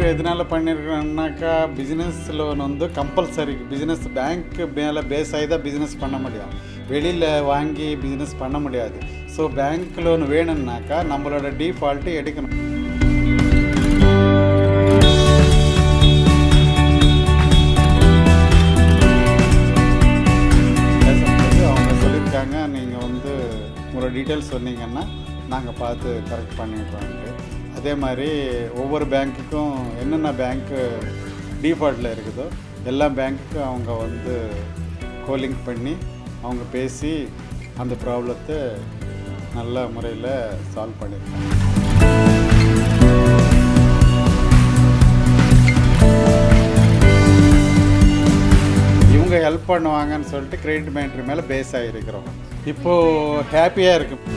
எதனால பண்ணியிருக்கிறோம்னாக்கா business loan வந்து கம்பல்சரி பிஸ்னஸ் பேங்க் மேலே பேஸ் ஆகி தான் பிஸ்னஸ் பண்ண முடியும் வெளியில் வாங்கி பிஸ்னஸ் பண்ண முடியாது ஸோ பேங்க் லோன் வேணும்னாக்கா நம்மளோட டிஃபால்ட்டு எடுக்கணும் பேசும்போது அவங்க சொல்லியிருக்காங்க நீங்கள் வந்து உங்களோட டீட்டெயில்ஸ் சொன்னீங்கன்னா நாங்கள் பார்த்து கரெக்ட் பண்ணிடுறோன்ட்டு அதே மாதிரி ஒவ்வொரு பேங்க்குக்கும் என்னென்ன பேங்க்கு டிஃபால்ட்டில் இருக்குதோ எல்லா பேங்க்குக்கும் அவங்க வந்து கோலிங் பண்ணி அவங்க பேசி அந்த ப்ராப்ளத்தை நல்ல முறையில் சால்வ் பண்ணியிருக்காங்க இவங்க ஹெல்ப் பண்ணுவாங்கன்னு சொல்லிட்டு கிரெடிட் மைண்ட்ரி மேலே பேஸ் ஆகிருக்கிறோம் இப்போது ஹாப்பியாக இருக்கு